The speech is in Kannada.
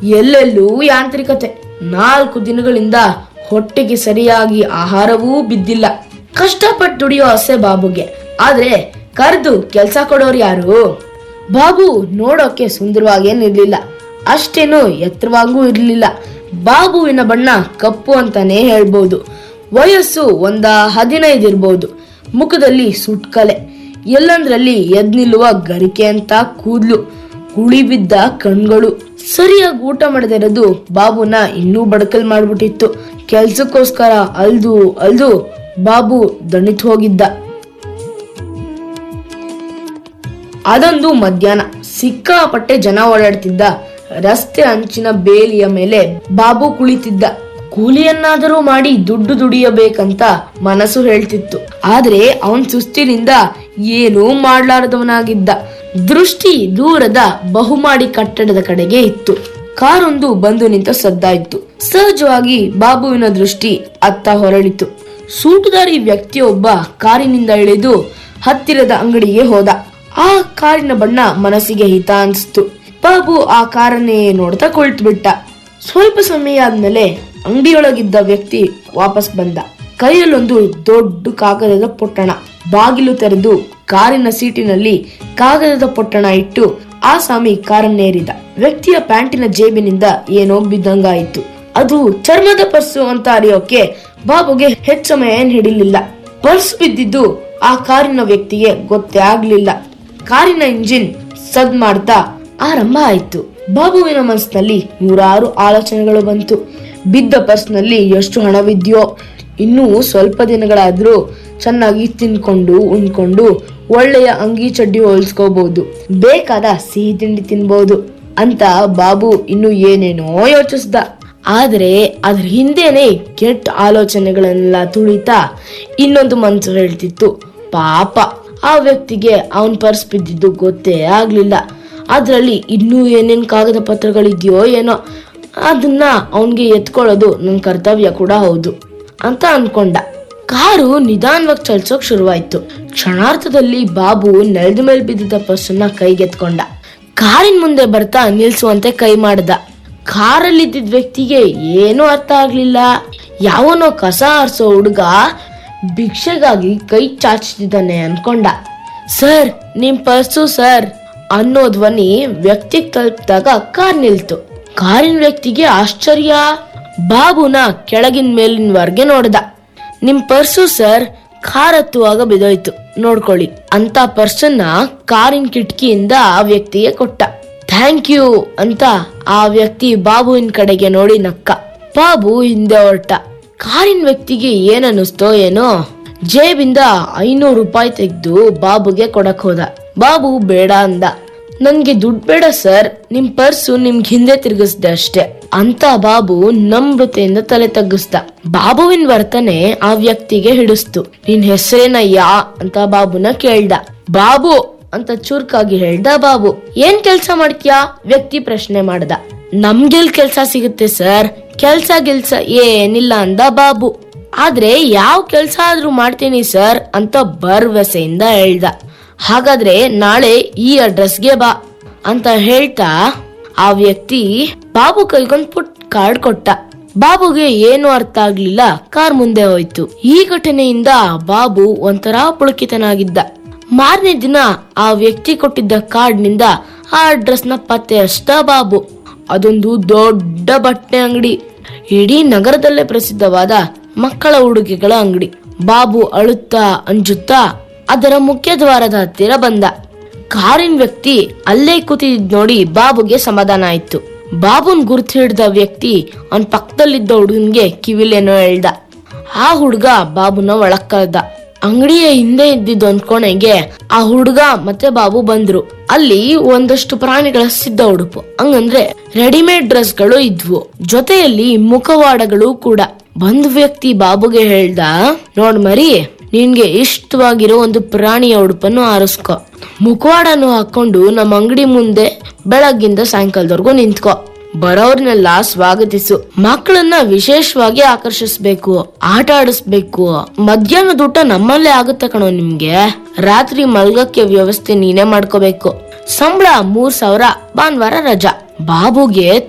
ಎಲ್ಲೆಲ್ಲೂ ಯಾಂತ್ರಿಕತೆ ನಾಲ್ಕು ದಿನಗಳಿಂದ ಹೊಟ್ಟೆಗೆ ಸರಿಯಾಗಿ ಆಹಾರವೂ ಬಿದ್ದಿಲ್ಲ ಕಷ್ಟಪಟ್ಟು ದುಡಿಯೋ ಆಸೆ ಬಾಬುಗೆ ಆದ್ರೆ ಕರೆದು ಕೆಲ್ಸ ಕೊಡೋರು ಯಾರು ಬಾಬು ನೋಡೋಕೆ ಸುಂದರವಾಗೇನಿರ್ಲಿಲ್ಲ ಅಷ್ಟೇನು ಎತ್ತರವಾಗೂ ಇರ್ಲಿಲ್ಲ ಬಾಬುವಿನ ಬಣ್ಣ ಕಪ್ಪು ಅಂತಾನೆ ಹೇಳ್ಬೋದು ವಯಸ್ಸು ಒಂದ ಹದಿನೈದು ಇರ್ಬೋದು ಮುಖದಲ್ಲಿ ಸುಟ್ಕಲೆ ಎಲ್ಲಂದ್ರಲ್ಲಿ ಎದ್ ನಿಲ್ಲುವ ಗರಿಕೆ ಅಂತ ಕೂದ್ಲು ಗುಳಿ ಬಿದ್ದ ಕಣ್ಗಳು ಸರಿಯಾಗಿ ಊಟ ಮಾಡದಿರೋದು ಬಾಬುನ ಇನ್ನೂ ಬಡಕಲ್ ಮಾಡ್ಬಿಟ್ಟಿತ್ತು ಕೆಲ್ಸಕ್ಕೋಸ್ಕರ ಅಲ್ದು ಅಲ್ದು ಬಾಬು ದಣಿತು ಹೋಗಿದ್ದ ಅದೊಂದು ಮಧ್ಯಾಹ್ನ ಸಿಕ್ಕಾಪಟ್ಟೆ ಜನ ಓಡಾಡ್ತಿದ್ದ ರಸ್ತೆ ಅಂಚಿನ ಬೇಲಿಯ ಮೇಲೆ ಬಾಬು ಕುಳಿತಿದ್ದ ಕೂಲಿಯನ್ನಾದರೂ ಮಾಡಿ ದುಡ್ಡು ದುಡಿಯಬೇಕಂತ ಮನಸ್ಸು ಹೇಳ್ತಿತ್ತು ಆದ್ರೆ ಅವನ್ ಸುಸ್ತಿನಿಂದ ಏನೂ ಮಾಡ್ಲಾರದವನಾಗಿದ್ದ ದೃಷ್ಟಿ ದೂರದ ಬಹುಮಾಡಿ ಕಟ್ಟಡದ ಕಡೆಗೆ ಇತ್ತು ಕಾರೊಂದು ಬಂದು ನಿಂತ ಸದ್ದಾಯಿತು ಸಹಜವಾಗಿ ಬಾಬುವಿನ ದೃಷ್ಟಿ ಅತ್ತ ಹೊರಳಿತು ಸೂಟುದಾರಿ ವ್ಯಕ್ತಿಯೊಬ್ಬ ಕಾರಿನಿಂದ ಇಳಿದು ಹತ್ತಿರದ ಅಂಗಡಿಗೆ ಹೋದ ಆ ಕಾರಿನ ಬಣ್ಣ ಮನಸ್ಸಿಗೆ ಹಿತ ಅನ್ಸ್ತು ಬಾಬು ಆ ಕಾರನ್ನೇ ನೋಡ್ತಾ ಕುಳಿತು ಬಿಟ್ಟ ಸ್ವಲ್ಪ ಸಮಯ ಆದ್ಮೇಲೆ ಅಂಗಡಿಯೊಳಗಿದ್ದ ವ್ಯಕ್ತಿ ವಾಪಸ್ ಬಂದ ಕೈಯಲ್ಲೊಂದು ದೊಡ್ಡ ಕಾಗದದ ಪೊಟ್ಟಣ ಬಾಗಿಲು ತೆರೆದು ಕಾರಿನ ಸೀಟಿನಲ್ಲಿ ಕಾಗದದ ಪೊಟ್ಟಣ ಇಟ್ಟು ಆ ಸ್ವಾಮಿ ಕಾರನ್ನೇರಿದ ವ್ಯಕ್ತಿಯ ಪ್ಯಾಂಟಿನ ಜೇಬಿನಿಂದ ಏನೋ ಬಿದ್ದಂಗಾಯಿತು ಅದು ಚರ್ಮದ ಪರ್ಸು ಅಂತ ಅರಿಯೋಕೆ ಬಾಬುಗೆ ಹೆಚ್ಚು ಸಮಯ ಏನ್ ಹಿಡಿಲಿಲ್ಲ ಪರ್ಸ್ ಬಿದ್ದಿದ್ದು ಆ ಕಾರಿನ ವ್ಯಕ್ತಿಗೆ ಗೊತ್ತೇ ಆಗ್ಲಿಲ್ಲ ಕಾರಿನ ಇಂಜಿನ್ ಸದ್ ಮಾಡ್ತಾ ಆರಂಭ ಆಯ್ತು ಬಾಬುವಿನ ಮನಸ್ಸಿನಲ್ಲಿ ನೂರಾರು ಆಲೋಚನೆಗಳು ಬಂತು ಬಿದ್ದ ಪರ್ಸ್ನಲ್ಲಿ ಎಷ್ಟು ಹಣವಿದ್ಯೋ ಇನ್ನೂ ಸ್ವಲ್ಪ ದಿನಗಳಾದ್ರೂ ಚೆನ್ನಾಗಿ ತಿನ್ಕೊಂಡು ಉಣ್ಕೊಂಡು ಒಳ್ಳೆಯ ಅಂಗಿ ಚಡ್ಡಿ ಹೊಲ್ಸ್ಕೋಬಹುದು ಬೇಕಾದ ಸಿಹಿ ತಿಂಡಿ ತಿನ್ಬಹುದು ಅಂತ ಬಾಬು ಇನ್ನು ಏನೇನೋ ಯೋಚಿಸ್ದ ಆದ್ರೆ ಅದ್ರ ಹಿಂದೆನೆ ಕೆಟ್ಟ ಆಲೋಚನೆಗಳನ್ನೆಲ್ಲ ತುಳಿತಾ ಇನ್ನೊಂದು ಮನ್ಸು ಹೇಳ್ತಿತ್ತು ಪಾಪ ಆ ವ್ಯಕ್ತಿಗೆ ಅವನ್ ಪರ್ಸ್ ಬಿದ್ದಿದ್ದು ಗೊತ್ತೇ ಆಗ್ಲಿಲ್ಲ ಅದ್ರಲ್ಲಿ ಇನ್ನೂ ಏನೇನ್ ಕಾಗದ ಪತ್ರಗಳಿದ್ಯೋ ಏನೋ ಅದನ್ನ ಅವನ್ಗೆ ಎತ್ಕೊಳ್ಳೋದು ನನ್ ಕರ್ತವ್ಯ ಕೂಡ ಹೌದು ಅಂತ ಅನ್ಕೊಂಡ ಕಾರು ನಿಧಾನವಾಗಿ ಚಲಿಸೋಕ್ ಶುರುವಾಯ್ತು ಕ್ಷಣಾರ್ಥದಲ್ಲಿ ಬಾಬು ನೆಲದ ಮೇಲೆ ಬಿದ್ದಿದ್ದ ಪರ್ಸನ್ನ ಕೈಗೆತ್ಕೊಂಡ ಕಾರಿನ ಮುಂದೆ ಬರ್ತಾ ನಿಲ್ಸುವಂತೆ ಕೈ ಮಾಡ್ದ ಕಾರಲ್ಲಿದ್ದ ವ್ಯಕ್ತಿಗೆ ಏನೂ ಅರ್ಥ ಆಗ್ಲಿಲ್ಲ ಯಾವನೋ ಕಸ ಆರ್ಸೋ ಹುಡುಗ ಭಿಕ್ಷೆಗಾಗಿ ಕೈ ಚಾಚ್ತಿದ್ದಾನೆ ಅನ್ಕೊಂಡ ಸರ್ ನಿಮ್ ಪರ್ಸು ಸರ್ ಅನ್ನೋ ಧ್ವನಿ ವ್ಯಕ್ತಿಗ್ ತಲುಪಿದಾಗ ಕಾರ್ ನಿಲ್ತು ಕಾರಿನ ವ್ಯಕ್ತಿಗೆ ಆಶ್ಚರ್ಯ ಬಾಬುನ ಕೆಳಗಿನ ಮೇಲಿನವರೆಗೆ ನೋಡ್ದ ನಿಮ್ ಪರ್ಸು ಸರ್ ಕಾರ್ ಹತ್ತುವಾಗ ಬಿದೋಯ್ತು ನೋಡ್ಕೊಳ್ಳಿ ಅಂತ ಪರ್ಸನ್ನ ಕಾರಿನ ಕಿಟಕಿಯಿಂದ ಆ ವ್ಯಕ್ತಿಗೆ ಕೊಟ್ಟ ಥ್ಯಾಂಕ್ ಯು ಅಂತ ಆ ವ್ಯಕ್ತಿ ಬಾಬುವಿನ ಕಡೆಗೆ ನೋಡಿ ನಕ್ಕ ಬಾಬು ಹಿಂದೆ ಹೊರಟ ಕಾರಿನ ವ್ಯಕ್ತಿಗೆ ಏನನ್ನಿಸ್ತೋ ಏನೋ ಜೇಬಿಂದ ಐನೂರು ರೂಪಾಯಿ ತೆಗೆದು ಬಾಬುಗೆ ಕೊಡಕ್ ಹೋದ ಬಾಬು ಬೇಡ ಅಂದ ನನ್ಗೆ ದುಡ್ಡು ಬೇಡ ಸರ್ ನಿಮ್ ಪರ್ಸು ನಿಮ್ಗೆ ಹಿಂದೆ ತಿರುಗಿಸ್ದೆ ಅಷ್ಟೇ ಅಂತ ಬಾಬು ನಮ್ರತೆಯಿಂದ ತಲೆ ತಗ್ಗಿಸ್ದ ಬಾಬುವಿನ ವರ್ತನೆ ಆ ವ್ಯಕ್ತಿಗೆ ಹಿಡಿಸ್ತು ನಿನ್ ಹೆಸರೇನಯ್ಯ ಅಂತ ಬಾಬುನ ಕೇಳ್ದ ಬಾಬು ಅಂತ ಚುರುಕಾಗಿ ಹೇಳ್ದ ಬಾಬು ಏನ್ ಕೆಲ್ಸ ಮಾಡ್ತೀಯಾ ವ್ಯಕ್ತಿ ಪ್ರಶ್ನೆ ಮಾಡ್ದ ನಮ್ಗೆಲ್ ಕೆಲ್ಸ ಸಿಗುತ್ತೆ ಸರ್ ಕೆಲ್ಸ ಗಿಲ್ಸ ಏನಿಲ್ಲ ಅಂದ ಬಾಬು ಆದ್ರೆ ಯಾವ ಕೆಲ್ಸ ಆದ್ರೂ ಮಾಡ್ತೀನಿ ಸರ್ ಅಂತ ಭರವಸೆಯಿಂದ ಹೇಳ್ದ ಹಾಗಾದ್ರೆ ನಾಳೆ ಈ ಅಡ್ರೆಸ್ಗೆ ಬಾ ಅಂತ ಹೇಳ್ತಾ ಆ ವ್ಯಕ್ತಿ ಬಾಬು ಕೈಗೊಂದ್ ಪುಟ್ ಕಾರ್ಡ್ ಕೊಟ್ಟ ಬಾಬುಗೆ ಏನು ಅರ್ಥ ಆಗ್ಲಿಲ್ಲ ಕಾರ್ ಮುಂದೆ ಹೋಯ್ತು ಈ ಘಟನೆಯಿಂದ ಬಾಬು ಒಂಥರ ಪುಳಕಿತನಾಗಿದ್ದ ಮಾರನೇ ದಿನ ಆ ವ್ಯಕ್ತಿ ಕೊಟ್ಟಿದ್ದ ಕಾರ್ಡ್ನಿಂದ ಆ ಅಡ್ರೆಸ್ ನ ಪತ್ತೆ ಹಚ್ದ ಬಾಬು ಅದೊಂದು ದೊಡ್ಡ ಬಟ್ಟೆ ಅಂಗಡಿ ಇಡೀ ನಗರದಲ್ಲೇ ಪ್ರಸಿದ್ಧವಾದ ಮಕ್ಕಳ ಉಡುಗೆಗಳ ಅಂಗಡಿ ಬಾಬು ಅಳುತ್ತಾ ಅಂಜುತ್ತಾ ಅದರ ಮುಖ್ಯ ದ್ವಾರದ ಹತ್ತಿರ ಬಂದ ಕಾರಿನ ವ್ಯಕ್ತಿ ಅಲ್ಲೇ ಕೂತಿದ್ ನೋಡಿ ಬಾಬುಗೆ ಸಮಾಧಾನ ಆಯ್ತು ಬಾಬುನ್ ಗುರ್ತು ಹಿಡ್ದ ವ್ಯಕ್ತಿ ಅವನ್ ಪಕ್ಕದಲ್ಲಿದ್ದ ಹುಡುಗನ್ಗೆ ಕಿವಿಲೇನೋ ಹೇಳ್ದ ಆ ಹುಡುಗ ಬಾಬುನ ಒಳಗ್ ಕಳ್ದ ಅಂಗಡಿಯ ಹಿಂದೆ ಇದ್ದಿದ್ದ ಒಂದ್ ಕೋಣೆಗೆ ಆ ಹುಡುಗ ಮತ್ತೆ ಬಾಬು ಬಂದ್ರು ಅಲ್ಲಿ ಒಂದಷ್ಟು ಪ್ರಾಣಿಗಳ ಸಿದ್ಧ ಉಡುಪು ಹಂಗಂದ್ರೆ ರೆಡಿಮೇಡ್ ಡ್ರೆಸ್ ಗಳು ಇದ್ವು ಜೊತೆಯಲ್ಲಿ ಮುಖವಾಡಗಳು ಕೂಡ ಬಂದ್ ವ್ಯಕ್ತಿ ಬಾಬುಗೆ ಹೇಳ್ದ ನೋಡ್ ಮರಿ ನಿನ್ಗೆ ಇಷ್ಟವಾಗಿರೋ ಒಂದು ಪ್ರಾಣಿಯ ಉಡುಪನ್ನು ಆರಿಸ್ಕೊ ಮುಖವಾಡನು ಹಾಕೊಂಡು ನಮ್ಮ ಅಂಗಡಿ ಮುಂದೆ ಬೆಳಗ್ಗಿಂದ ಸಾಯಂಕಾಲದವರೆಗೂ ನಿಂತ್ಕೋ ಬರೋರ್ನೆಲ್ಲ ಸ್ವಾಗತಿಸು ಮಕ್ಕಳನ್ನ ವಿಶೇಷವಾಗಿ ಆಕರ್ಷಿಸ್ಬೇಕು ಆಟ ಆಡಿಸ್ಬೇಕು ಮಧ್ಯಾಹ್ನದ ಊಟ ನಮ್ಮಲ್ಲೇ ಆಗುತ್ತೆ ಕಣೋ ನಿಮ್ಗೆ ರಾತ್ರಿ ಮಲ್ಗಕ್ಕೆ ವ್ಯವಸ್ಥೆ ನೀನೇ ಮಾಡ್ಕೋಬೇಕು ಸಂಬಳ ಮೂರ್ ಸಾವಿರ ಭಾನುವಾರ ರಜಾ ಬಾಬುಗೆ